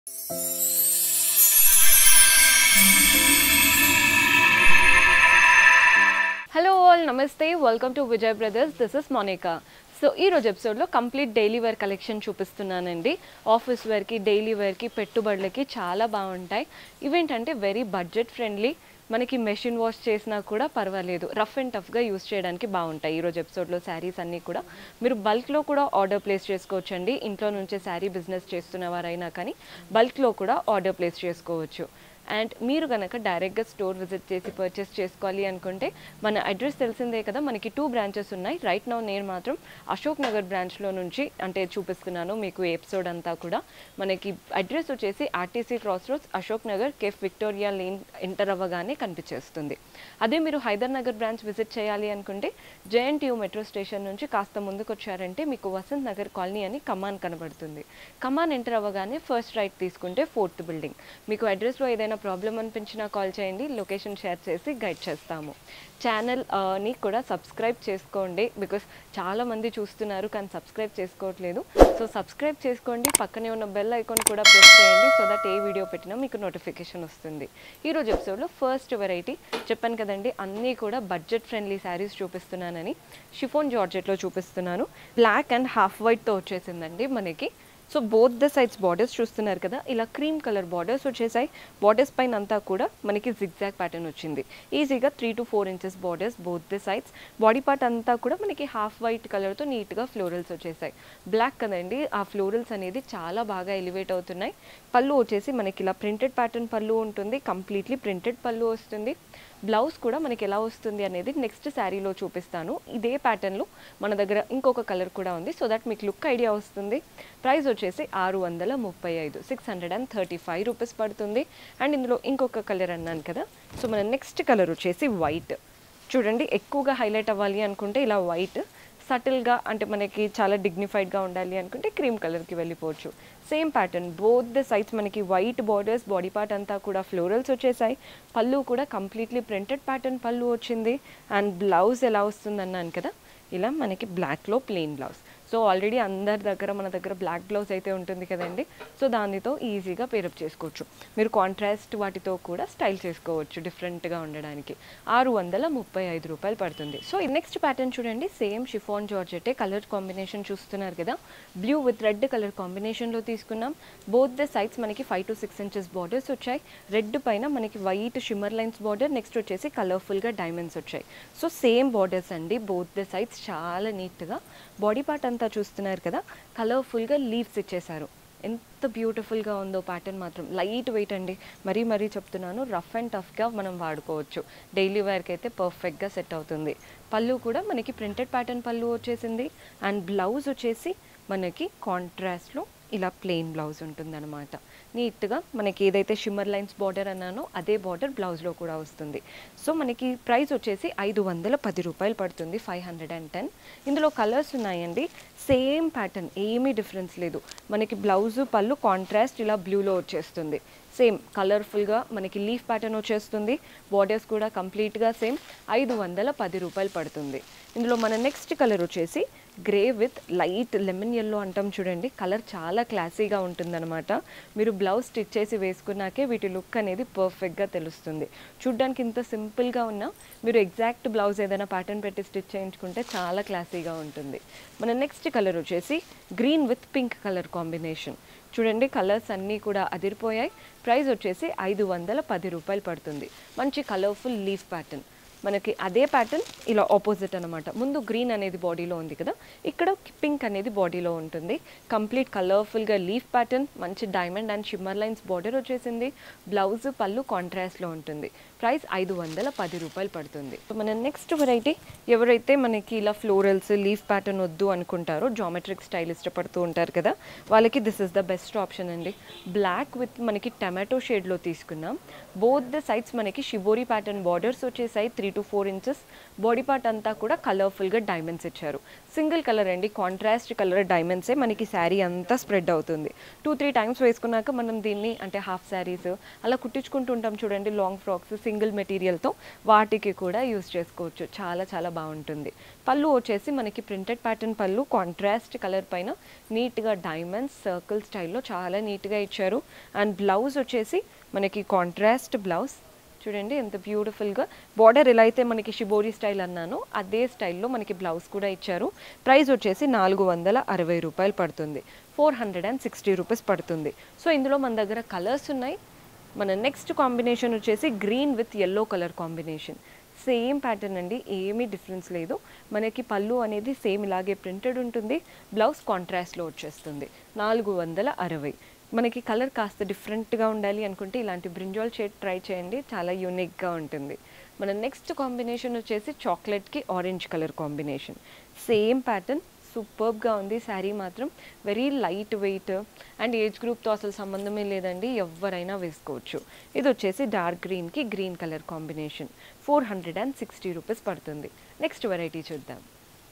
hello all నమస్తే welcome to Vijay brothers this is Monica so ఈ రోజు ఎపిసోడ్లో కంప్లీట్ డైలీ వేర్ కలెక్షన్ చూపిస్తున్నానండి ఆఫీస్ వేర్కి డైలీ వేర్కి పెట్టుబడులకి చాలా బాగుంటాయి ఇవేంటంటే వెరీ బడ్జెట్ ఫ్రెండ్లీ మనకి మెషిన్ వాష్ చేసినా కూడా పర్వాలేదు రఫ్ అండ్ టఫ్గా యూస్ చేయడానికి బాగుంటాయి ఈరోజు ఎపిసోడ్లో శారీస్ అన్నీ కూడా మీరు బల్క్లో కూడా ఆర్డర్ ప్లేస్ చేసుకోవచ్చండి ఇంట్లో నుంచే శారీ బిజినెస్ చేస్తున్న వారైనా కానీ బల్క్లో కూడా ఆర్డర్ ప్లేస్ చేసుకోవచ్చు అండ్ మీరు కనుక డైరెక్ట్గా స్టోర్ విజిట్ చేసి పర్చేస్ చేసుకోవాలి అనుకుంటే మన అడ్రస్ తెలిసిందే కదా మనకి టూ బ్రాంచెస్ ఉన్నాయి రైట్ నౌ నేను మాత్రం అశోక్ నగర్ బ్రాంచ్లో నుంచి అంటే చూపిస్తున్నాను మీకు ఎపిసోడ్ అంతా కూడా మనకి అడ్రస్ వచ్చేసి RTC cross roads Ashok Nagar cafe Victoria lane enter అవ్వగానే కనిపించేస్తుంది అదే మీరు హైదర్ నగర్ బ్రాంచ్ విజిట్ చేయాలి అనుకుంటే జేఎన్టీయూ మెట్రో స్టేషన్ నుంచి కాస్త ముందుకు వచ్చారంటే మీకు వసంత్ నగర్ కాలనీ అని కమాన్ కనబడుతుంది కమాన్ ఎంటర్ అవ్వగానే ఫస్ట్ రైట్ తీసుకుంటే ఫోర్త్ బిల్డింగ్ మీకు అడ్రస్లో ఏదైనా ప్రాబ్లం అనిపించినా కాల్ చేయండి లొకేషన్ షేర్ చేసి గైడ్ చేస్తాము ఛానల్ ని కూడా సబ్స్క్రైబ్ చేసుకోండి బికాస్ చాలా మంది చూస్తున్నారు కానీ సబ్స్క్రైబ్ చేసుకోవట్లేదు సో సబ్స్క్రైబ్ చేసుకోండి పక్కనే ఉన్న బెల్ ఐకాన్ కూడా ప్రెస్ చేయండి సో దట్ ఏ వీడియో పెట్టినా మీకు నోటిఫికేషన్ వస్తుంది ఈరోజు ఎపిసోడ్లో ఫస్ట్ వెరైటీ చెప్పాను కదండి అన్నీ కూడా బడ్జెట్ ఫ్రెండ్లీ శారీస్ చూపిస్తున్నానని షిఫోన్ జార్జెట్లో చూపిస్తున్నాను బ్లాక్ అండ్ హాఫ్ వైట్తో వచ్చేసిందండి మనకి so both the sides borders చూస్తున్నారు కదా ఇలా క్రీమ్ కలర్ బార్డర్స్ వచ్చేసాయి బార్డర్స్ పైన అంతా కూడా మనకి జిగ్జాగ్ ప్యాటర్న్ వచ్చింది ఈజీగా three to four inches borders both the sides body part అంతా కూడా మనకి హాఫ్ వైట్ కలర్తో నీట్గా ఫ్లోరల్స్ వచ్చేసాయి బ్లాక్ కదండి ఆ ఫ్లోరల్స్ అనేది చాలా బాగా ఎలివేట్ అవుతున్నాయి పళ్ళు వచ్చేసి మనకి ఇలా ప్రింటెడ్ ప్యాటర్న్ పళ్ళు ఉంటుంది కంప్లీట్లీ ప్రింటెడ్ పళ్ళు వస్తుంది బ్లౌజ్ కూడా మనకి ఎలా వస్తుంది అనేది నెక్స్ట్ శారీలో చూపిస్తాను ఇదే ప్యాటర్న్లో మన దగ్గర ఇంకొక కలర్ కూడా ఉంది సో దట్ మీకు లుక్ ఐడియా వస్తుంది ప్రైస్ వచ్చేసి ఆరు వందల ముప్పై ఐదు six hundred and thirty five rupees పడుతుంది అండ్ ఇందులో ఇంకొక కలర్ అన్నాను కదా సో మన నెక్స్ట్ కలర్ వచ్చేసి వైట్ చూడండి ఎక్కువగా హైలైట్ అవ్వాలి అనుకుంటే ఇలా వైట్ సటిల్గా అంటే మనకి చాలా డిగ్నిఫైడ్గా ఉండాలి అనుకుంటే క్రీమ్ కలర్కి వెళ్ళిపోవచ్చు same pattern both the sides మనకి వైట్ బార్డర్స్ బాడీ పార్ట్ అంతా కూడా ఫ్లోరల్స్ వచ్చేసాయి పళ్ళు కూడా కంప్లీట్లీ ప్రింటెడ్ ప్యాటర్న్ పళ్ళు వచ్చింది అండ్ బ్లౌజ్ ఎలా వస్తుంది అన్నాను కదా ఇలా మనకి బ్లాక్లో ప్లెయిన్ బ్లౌజ్ సో ఆల్రెడీ అందరి దగ్గర మన దగ్గర బ్లాక్ బ్లౌజ్ అయితే ఉంటుంది కదండి సో దానితో ఈజీగా పేరప్ చేసుకోవచ్చు మీరు కాంట్రాస్ట్ వాటితో కూడా స్టైల్ చేసుకోవచ్చు డిఫరెంట్గా ఉండడానికి ఆరు వందల ముప్పై ఐదు రూపాయలు పడుతుంది సో నెక్స్ట్ ప్యాటర్న్ చూడండి సేమ్ షిఫాన్ జార్జెటే కలర్ కాంబినేషన్ చూస్తున్నారు కదా బ్లూ విత్ రెడ్ కలర్ కాంబినేషన్లో తీసుకున్నాం బోత్ ద సైడ్స్ మనకి five to six inches borders వచ్చాయి రెడ్ పైన మనకి white shimmer lines border next వచ్చేసి కలర్ఫుల్గా డైమండ్స్ వచ్చాయి సో సేమ్ బార్డర్స్ అండి బోత్ ద సైడ్స్ చాలా నీట్గా బాడీ పార్ట్ అంతా చూస్తున్నారు కదా కలర్ఫుల్గా లీవ్స్ ఇచ్చేసారు ఎంత బ్యూటిఫుల్గా ఉందో ప్యాటర్న్ మాత్రం లైట్ వెయిట్ అండి మరీ మరీ చెప్తున్నాను రఫ్ అండ్ టఫ్గా మనం వాడుకోవచ్చు డైలీ వేర్కి అయితే పర్ఫెక్ట్గా సెట్ అవుతుంది పళ్ళు కూడా మనకి ప్రింటెడ్ ప్యాటర్న్ పళ్ళు వచ్చేసింది అండ్ బ్లౌజ్ వచ్చేసి మనకి కాంట్రాస్ట్లో ఇలా ప్లెయిన్ బ్లౌజ్ ఉంటుందన్నమాట నీట్గా మనకి ఏదైతే షిమ్మర్ లైన్స్ బార్డర్ అన్నానో అదే బార్డర్ బ్లౌజ్లో కూడా వస్తుంది సో మనకి ప్రైస్ వచ్చేసి ఐదు వందల పది రూపాయలు పడుతుంది ఫైవ్ హండ్రెడ్ అండ్ టెన్ ఇందులో కలర్స్ ఉన్నాయండి సేమ్ ప్యాటర్న్ ఏమీ డిఫరెన్స్ లేదు మనకి బ్లౌజ్ పళ్ళు కాంట్రాస్ట్ ఇలా బ్లూలో వచ్చేస్తుంది సేమ్ కలర్ఫుల్గా మనకి లీఫ్ ప్యాటర్న్ వచ్చేస్తుంది బార్డర్స్ కూడా కంప్లీట్గా సేమ్ ఐదు వందల పది రూపాయలు పడుతుంది ఇందులో మన నెక్స్ట్ కలర్ వచ్చేసి grey with light lemon yellow అంటాం చూడండి కలర్ చాలా క్లాసీగా ఉంటుందన్నమాట మీరు బ్లౌజ్ స్టిచ్ చేసి వేసుకున్నాకే వీటి లుక్ అనేది పర్ఫెక్ట్గా తెలుస్తుంది చూడ్డానికి ఇంత సింపుల్గా ఉన్నా మీరు ఎగ్జాక్ట్ బ్లౌజ్ ఏదైనా ప్యాటర్న్ పెట్టి స్టిచ్ చేయించుకుంటే చాలా క్లాసీగా ఉంటుంది మన నెక్స్ట్ కలర్ వచ్చేసి green with pink colour combination చూడండి కలర్స్ అన్నీ కూడా అదిరిపోయాయి ప్రైస్ వచ్చేసి ఐదు వందల పది రూపాయలు పడుతుంది మంచి కలర్ఫుల్ లీఫ్ ప్యాటర్న్ మనకి అదే ప్యాటర్న్ ఇలా ఆపోజిట్ అనమాట ముందు గ్రీన్ అనేది బాడీలో ఉంది కదా ఇక్కడ పింక్ అనేది బాడీలో ఉంటుంది కంప్లీట్ కలర్ఫుల్గా లీఫ్ ప్యాటర్న్ మంచి diamond and shimmer lines border వచ్చేసింది బ్లౌజ్ పళ్ళు కాంట్రాస్ట్లో ఉంటుంది ప్రైస్ ఐదు వందల పది రూపాయలు పడుతుంది సో మన నెక్స్ట్ వెరైటీ ఎవరైతే మనకి ఇలా ఫ్లోరల్స్ లీఫ్ ప్యాటర్న్ వద్దు అనుకుంటారో జామెట్రిక్ స్టైల్ ఇష్టపడుతూ ఉంటారు కదా వాళ్ళకి this is the best option అండి బ్లాక్ విత్ మనకి టమాటో షేడ్లో తీసుకున్నాం బోత్ ద సైడ్స్ మనకి షిబోరి ప్యాటర్న్ బార్డర్స్ వచ్చేసాయి three to four inches body part అంతా కూడా కలర్ఫుల్గా డైమండ్స్ ఇచ్చారు సింగిల్ కలర్ అండి కాంట్రాస్ట్ కలర్ డైమండ్సే మనకి శారీ అంతా స్ప్రెడ్ అవుతుంది టూ త్రీ టైమ్స్ వేసుకున్నాక మనం దీన్ని అంటే హాఫ్ శారీస్ అలా కుట్టించుకుంటూ ఉంటాం చూడండి లాంగ్ ఫ్రాక్స్ సింగిల్ మెటీరియల్తో వాటికి కూడా యూస్ చేసుకోవచ్చు చాలా చాలా బాగుంటుంది పళ్ళు వచ్చేసి మనకి printed pattern pallu contrast colour పైన నీట్గా డైమండ్స్ సర్కిల్ స్టైల్లో చాలా నీట్గా ఇచ్చారు అండ్ బ్లౌజ్ వచ్చేసి మనకి కాంట్రాస్ట్ బ్లౌజ్ చూడండి ఎంత బ్యూటిఫుల్గా బార్డర్ ఎలా అయితే మనకి షిబోరి స్టైల్ అన్నానో అదే స్టైల్లో మనకి బ్లౌజ్ కూడా ఇచ్చారు ప్రైస్ వచ్చేసి నాలుగు వందల అరవై రూపాయలు పడుతుంది four hundred and sixty rupees పడుతుంది సో ఇందులో మన దగ్గర కలర్స్ ఉన్నాయి మన నెక్స్ట్ కాంబినేషన్ వచ్చేసి green with yellow colour combination same pattern అండి ఏమీ డిఫరెన్స్ లేదు మనకి పళ్ళు అనేది సేమ్ ఇలాగే ప్రింటెడ్ ఉంటుంది బ్లౌజ్ కాంట్రాస్ట్లో వచ్చేస్తుంది నాలుగు వందల అరవై మనకి కలర్ కాస్త డిఫరెంట్గా ఉండాలి అనుకుంటే ఇలాంటి బ్రింజాల్ షేడ్ ట్రై చేయండి చాలా యూనిక్గా ఉంటుంది మన నెక్స్ట్ కాంబినేషన్ వచ్చేసి చాక్లెట్కి orange colour combination same pattern సూపర్బ్గా ఉంది శారీ మాత్రం very light weight and age గ్రూప్తో అసలు సంబంధమే లేదండి ఎవరైనా వేసుకోవచ్చు ఇది వచ్చేసి డార్క్ గ్రీన్కి green colour combination four hundred and sixty rupees పడుతుంది నెక్స్ట్ వెరైటీ చూద్దాం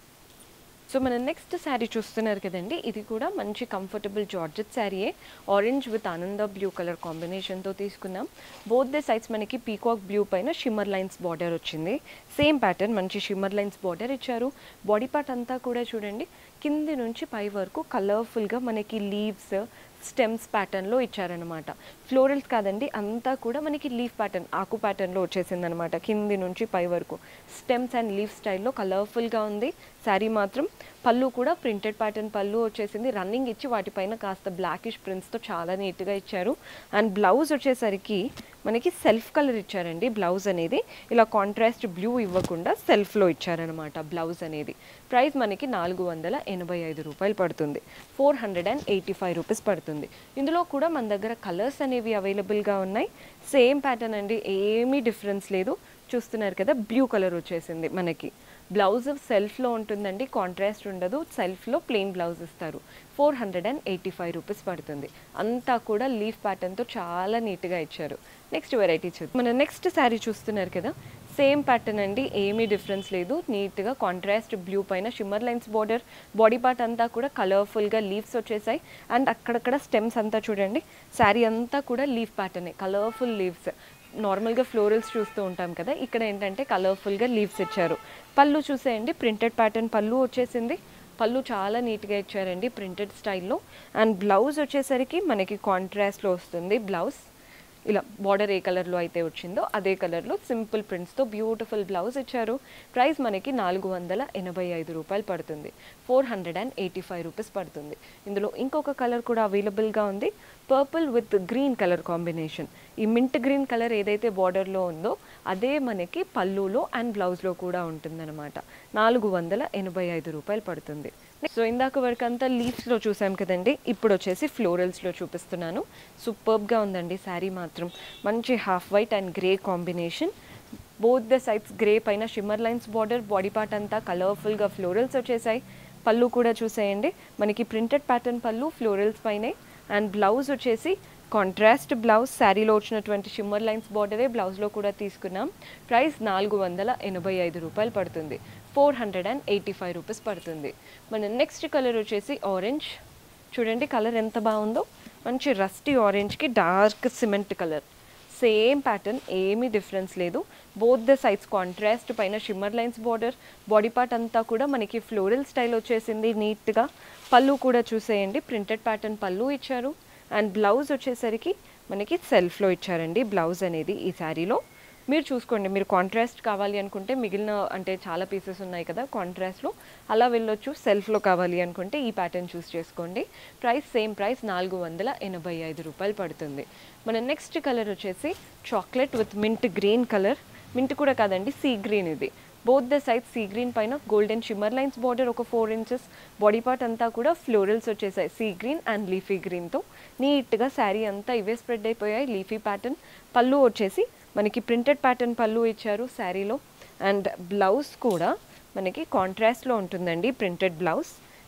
సో మనం నెక్స్ట్ శారీ చూస్తున్నారు కదండి ఇది కూడా మంచి కంఫర్టబుల్ జార్జెట్ శారీయే ఆరెంజ్ విత్ ఆనంద బ్లూ కలర్ కాంబినేషన్తో తీసుకున్నాం బోత్ ద సైడ్స్ మనకి పీకాక్ బ్లూ పైన షిమ్మర్ లైన్స్ బార్డర్ వచ్చింది సేమ్ ప్యాటర్న్ మంచి షిమ్మర్ లైన్స్ బార్డర్ ఇచ్చారు బాడీ పార్ట్ అంతా కూడా చూడండి కింది నుంచి పై వరకు కలర్ఫుల్గా మనకి లీవ్స్ స్టెమ్స్ ప్యాటర్న్లో ఇచ్చారనమాట ఫ్లోరల్స్ కాదండి అంతా కూడా మనకి లీఫ్ ప్యాటర్న్ ఆకు ప్యాటర్న్లో వచ్చేసింది అనమాట కింది నుంచి పై వరకు స్టెమ్స్ అండ్ లీఫ్ స్టైల్లో కలర్ఫుల్గా ఉంది శారీ మాత్రం పళ్ళు కూడా ప్రింటెడ్ ప్యాటర్న్ పళ్ళు వచ్చేసింది రన్నింగ్ ఇచ్చి వాటిపైన కాస్త బ్లాకిష్ ప్రింట్స్తో చాలా నీట్గా ఇచ్చారు అండ్ బ్లౌజ్ వచ్చేసరికి మనకి సెల్ఫ్ కలర్ ఇచ్చారండి బ్లౌజ్ అనేది ఇలా కాంట్రాస్ట్ బ్లూ ఇవ్వకుండా సెల్ఫ్లో ఇచ్చారనమాట బ్లౌజ్ అనేది ప్రైస్ మనకి నాలుగు వందల ఎనభై ఐదు రూపాయలు పడుతుంది four hundred and eighty five rupees పడుతుంది ఇందులో కూడా మన దగ్గర కలర్స్ అనేవి అవైలబుల్గా ఉన్నాయి సేమ్ ప్యాటర్న్ అండి ఏమీ డిఫరెన్స్ లేదు చూస్తున్నారు కదా బ్లూ కలర్ వచ్చేసింది మనకి బ్లౌజ్ సెల్ఫ్లో ఉంటుందండి కాంట్రాస్ట్ ఉండదు సెల్ఫ్లో ప్లెయిన్ బ్లౌజ్ ఇస్తారు four hundred and eighty five rupees పడుతుంది అంతా కూడా లీఫ్ ప్యాటర్న్తో చాలా నీట్గా ఇచ్చారు నెక్స్ట్ వెరైటీ చూద్దాం మన నెక్స్ట్ శారీ చూస్తున్నారు కదా సేమ్ ప్యాటర్న్ అండి ఏమీ డిఫరెన్స్ లేదు నీట్గా కాంట్రాస్ట్ బ్లూ పైన shimmer lines border body part అంతా కూడా కలర్ఫుల్గా లీవ్స్ వచ్చేసాయి అండ్ అక్కడక్కడ స్టెమ్స్ అంతా చూడండి శారీ అంతా కూడా లీఫ్ ప్యాటర్నే కలర్ఫుల్ లీవ్స్ నార్మల్గా ఫ్లోరల్స్ చూస్తూ ఉంటాం కదా ఇక్కడ ఏంటంటే కలర్ఫుల్గా లీవ్స్ ఇచ్చారు పళ్ళు చూసేయండి ప్రింటెడ్ ప్యాటర్న్ పళ్ళు వచ్చేసింది పళ్ళు చాలా నీట్గా ఇచ్చారండి ప్రింటెడ్ స్టైల్లో అండ్ బ్లౌజ్ వచ్చేసరికి మనకి కాంట్రాస్ట్లో వస్తుంది బ్లౌజ్ ఇలా బార్డర్ ఏ కలర్లో అయితే వచ్చిందో అదే కలర్లో సింపుల్ ప్రింట్స్తో బ్యూటిఫుల్ బ్లౌజ్ ఇచ్చారు ప్రైస్ మనకి నాలుగు వందల ఎనభై ఐదు రూపాయలు పడుతుంది four hundred and eighty five rupees పడుతుంది ఇందులో ఇంకొక కలర్ కూడా అవైలబుల్గా ఉంది purple with green colour combination ఈ మింట్ గ్రీన్ కలర్ ఏదైతే బార్డర్లో ఉందో అదే మనకి పళ్ళులో అండ్ బ్లౌజ్లో కూడా ఉంటుందన్నమాట నాలుగు వందల ఎనభై ఐదు రూపాయలు పడుతుంది సో ఇందాక వరకు అంతా లీవ్స్లో చూసాం కదండి ఇప్పుడు వచ్చేసి ఫ్లోరల్స్లో చూపిస్తున్నాను సూపర్బ్గా ఉందండి శారీ మాత్రం మంచి half white and grey combination both the sides grey పైన shimmer lines border body part అంతా కలర్ఫుల్గా ఫ్లోరల్స్ వచ్చేసాయి పళ్ళు కూడా చూసేయండి మనకి ప్రింటెడ్ ప్యాటర్న్ పళ్ళు ఫ్లోరల్స్ పైనే అండ్ బ్లౌజ్ వచ్చేసి కాంట్రాస్ట్ బ్లౌజ్ శారీలో వచ్చినటువంటి షిమ్మర్ లైన్స్ బార్డరే బ్లౌజ్లో కూడా తీసుకున్నాం ప్రైస్ నాలుగు వందల ఎనభై ఐదు రూపాయలు పడుతుంది four hundred and eighty five rupees పడుతుంది మన నెక్స్ట్ కలర్ వచ్చేసి ఆరెంజ్ చూడండి కలర్ ఎంత బాగుందో మంచి రస్టీ ఆరెంజ్కి dark cement colour same pattern ఏమీ డిఫరెన్స్ లేదు బోత్ ద సైడ్స్ కాంట్రాస్ట్ పైన shimmer lines border body part అంతా కూడా మనకి ఫ్లోరల్ స్టైల్ వచ్చేసింది నీట్గా పళ్ళు కూడా చూసేయండి ప్రింటెడ్ ప్యాటర్న్ పళ్ళు ఇచ్చారు అండ్ బ్లౌజ్ వచ్చేసరికి మనకి సెల్ఫ్లో ఇచ్చారండి బ్లౌజ్ అనేది ఈ శారీలో మీరు చూసుకోండి మీరు కాంట్రాస్ట్ కావాలి అనుకుంటే మిగిలిన అంటే చాలా పీసెస్ ఉన్నాయి కదా కాంట్రాస్ట్లో అలా వెళ్ళొచ్చు సెల్ఫ్లో కావాలి అనుకుంటే ఈ ప్యాటర్న్ చూస్ చేసుకోండి ప్రైస్ సేమ్ ప్రైస్ నాలుగు వందల ఎనభై ఐదు రూపాయలు పడుతుంది మన నెక్స్ట్ కలర్ వచ్చేసి chocolate with mint green colour mint కూడా కాదండి సీ గ్రీన్ ఇది both the side sea green పైన గోల్డెన్ షిమ్మర్ లైన్స్ బార్డర్ ఒక ఫోర్ ఇంచెస్ బాడీ పార్ట్ అంతా కూడా ఫ్లోరల్స్ వచ్చేసాయి సీ గ్రీన్ అండ్ లీఫీ గ్రీన్తో నీట్గా శారీ అంతా ఇవే స్ప్రెడ్ అయిపోయాయి లీఫీ ప్యాటర్న్ పళ్ళు వచ్చేసి మనకి ప్రింటెడ్ ప్యాటర్న్ పళ్ళు ఇచ్చారు శారీలో అండ్ బ్లౌజ్ కూడా మనకి కాంట్రాస్ట్లో ఉంటుందండి ప్రింటెడ్ బ్లౌజ్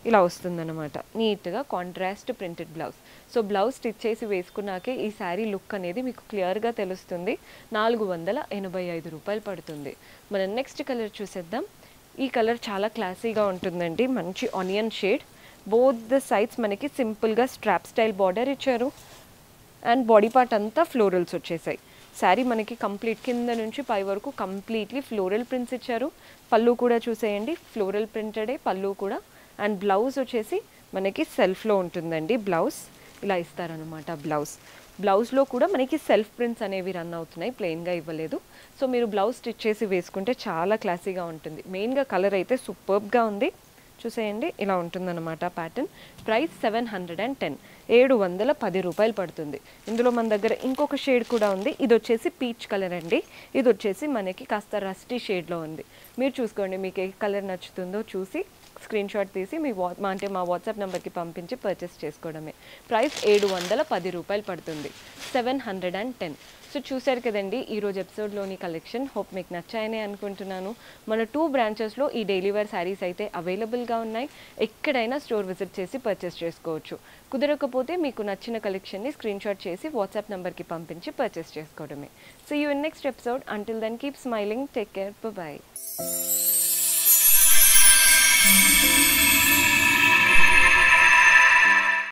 ఇలా వస్తుందన్నమాట నీట్గా contrast printed blouse so blouse stitch చేసి వేసుకున్నాకే ఈ శారీ లుక్ అనేది మీకు క్లియర్గా తెలుస్తుంది నాలుగు వందల ఎనభై ఐదు రూపాయలు పడుతుంది మనం నెక్స్ట్ కలర్ చూసేద్దాం ఈ కలర్ చాలా క్లాసీగా ఉంటుందండి మంచి onion shade both the sides మనకి సింపుల్గా స్ట్రాప్ స్టైల్ బార్డర్ ఇచ్చారు అండ్ బాడీ పార్ట్ అంతా ఫ్లోరల్స్ వచ్చేసాయి శారీ మనకి కంప్లీట్ కింద నుంచి పై వరకు కంప్లీట్లీ ఫ్లోరల్ ప్రింట్స్ ఇచ్చారు పళ్ళు కూడా చూసేయండి ఫ్లోరల్ ప్రింటెడే పళ్ళు కూడా అండ్ బ్లౌజ్ వచ్చేసి మనకి సెల్ఫ్లో ఉంటుందండి బ్లౌజ్ ఇలా ఇస్తారనమాట బ్లౌజ్ బ్లౌజ్లో కూడా మనకి సెల్ఫ్ ప్రింట్స్ అనేవి రన్ అవుతున్నాయి ప్లెయిన్గా ఇవ్వలేదు సో మీరు బ్లౌజ్ స్టిచ్ చేసి వేసుకుంటే చాలా క్లాసీగా ఉంటుంది మెయిన్గా కలర్ అయితే సూపర్బ్గా ఉంది చూసేయండి ఇలా ఉంటుందన్నమాట pattern price seven hundred and ten ఏడు వందల పది రూపాయలు పడుతుంది ఇందులో మన దగ్గర ఇంకొక షేడ్ కూడా ఉంది ఇది వచ్చేసి పీచ్ కలర్ అండి ఇది వచ్చేసి మనకి కాస్త రస్టీ షేడ్లో ఉంది మీరు చూసుకోండి మీకు ఏ కలర్ నచ్చుతుందో చూసి స్క్రీన్ షాట్ తీసి మీ వా మా అంటే మా వాట్సాప్ నెంబర్కి పంపించి పర్చేస్ చేసుకోవడమే ప్రైస్ ఏడు వందల పది రూపాయలు పడుతుంది seven hundred and ten so చూశారు కదండి ఈరోజు ఎపిసోడ్లోని కలెక్షన్ హోప్ మీకు నచ్చాయని అనుకుంటున్నాను మన టూ బ్రాంచెస్లో ఈ డైలీ వేర్ శారీస్ అయితే అవైలబుల్గా ఉన్నాయి ఎక్కడైనా స్టోర్ విజిట్ చేసి పర్చేస్ చేసుకోవచ్చు కుదరకపోతే మీకు నచ్చిన కలెక్షన్ని స్క్రీన్ షాట్ చేసి వాట్సాప్ నెంబర్కి పంపించి పర్చేస్ చేసుకోవడమే so you in next episode until then keep smiling take care bye